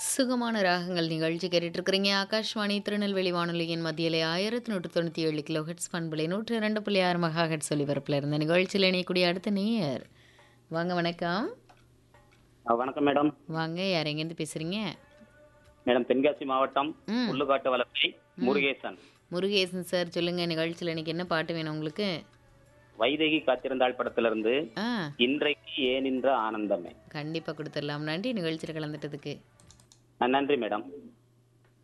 சுகமான ராகங்கள் நிகழ்ச்சி கேட்டுட்டு இருக்கிறீங்க ஆகாஷ்வாணி திருநெல்வேலி வானொலியின் மத்தியிலே ஆயிரத்தி நூற்று தொண்ணூற்றி ஏழு கிலோ ஹெட்ஸ் பண்புலை நூற்றி இரண்டு புள்ளி ஆறு மகா ஹெட்ஸ் ஒலிபரப்பில் இருந்த நிகழ்ச்சியில் இணையக்கூடிய அடுத்த நேயர் வாங்க வணக்கம் ஆ, வணக்கம் மேடம் வாங்க யார் எங்கேருந்து பேசுறீங்க மேடம் தென்காசி மாவட்டம் ம் புல்லுக்காட்டு வளர்ச்சி முருகேசன் முருகேசன் சார் சொல்லுங்க நிகழ்ச்சியில் இன்னைக்கு என்ன பாட்டு வேணும் உங்களுக்கு வைதேகி காத்திருந்தாள் படத்திலிருந்து ஆ இன்றைக்கு ஏனின்ற ஆனந்தமே கண்டிப்பாக கொடுத்துடலாம் நன்றி நிகழ்ச்சியில் கலந்துட்டதுக்கு ஆ, நன்றி மேடம்